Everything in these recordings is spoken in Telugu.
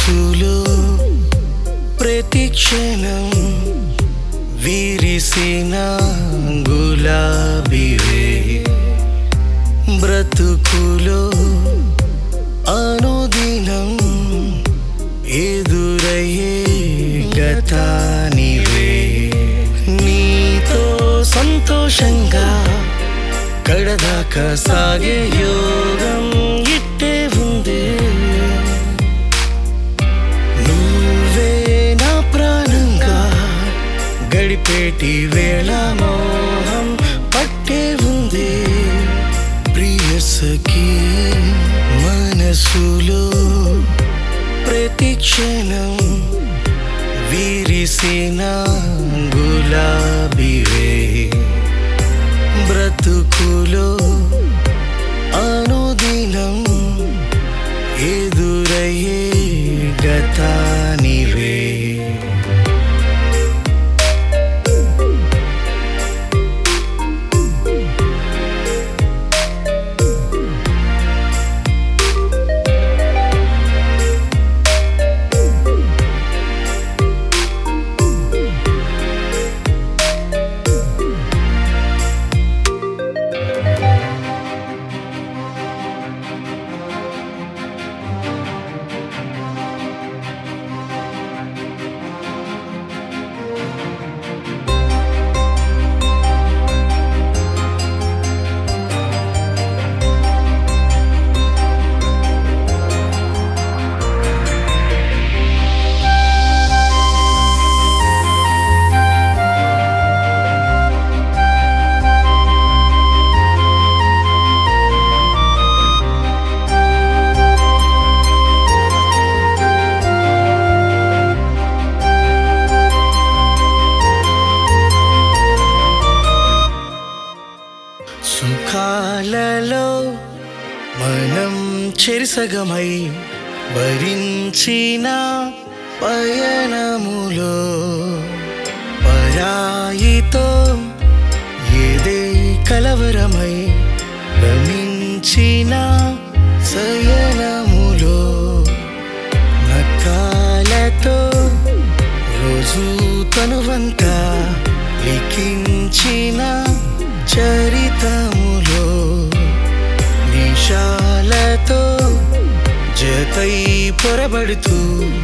మనసులో ప్రతి క్షణం విరిసిన గులాబీవే బ్రతుకులో అనుదినం ఎదురయ్యే గతానివే నీతో సంతోషంగా కడదాకా సాగే యోగం ఇట్టే ఉందే నువ్వే నా ప్రాణంగా గడిపేటి వేళ మోహం పట్టే ఉంది ప్రియసకి మనసులో ప్రతి క్షణం విరిసిన గులాబీవే బ్రతుకులో అనుదినం ఎదురయ్యే గతానివే సుఖాలలో మనం చెరిసగమై భరించిన పయనములో పరాయితో ఏదే కలవరమై రమించిన సయనములో నక్కాలతో రోజు తనువంతా లిఖించిన చరితములో నిషాలతో జతై పొరబడుతూ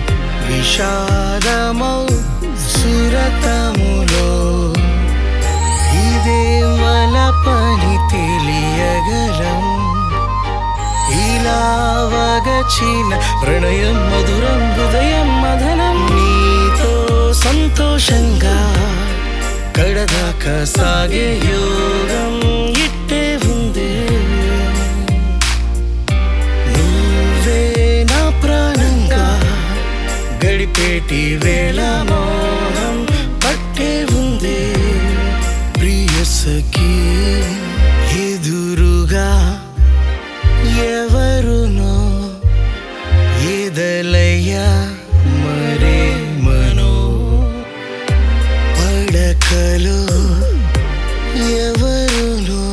విషాదమౌ సురతములో ఇదే వల పని తెలియగలం ఇలా వగచిన ప్రణయం మధురం హృదయం మదనం నీతో సంతోషంగా కడదాకా సాగే యోగం ఇట్టే ఉందే నువ్వే నా ప్రాణంగా గడిపేటి వేళ మోహం పట్టే ఉందే ప్రియసకి ఎదురుగా ఎవరునో ఎదలయ్యా మరే మనో పడకలో ఎవరునో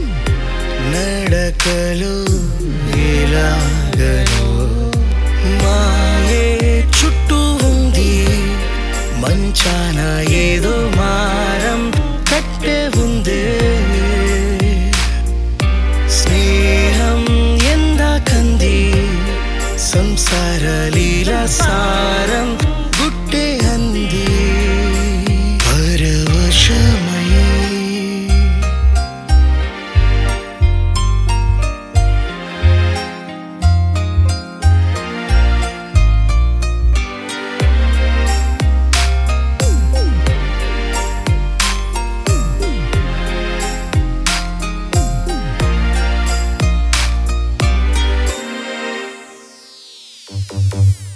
నడకలో ఎలాగనో మాయే చుట్టూ ఉంది మంచాన ఏదో మారం కట్టే ఉందే స్నేహం ఎందాకంది సంసార లీల సారం గుట్టే అంది పరవశమై Thank you.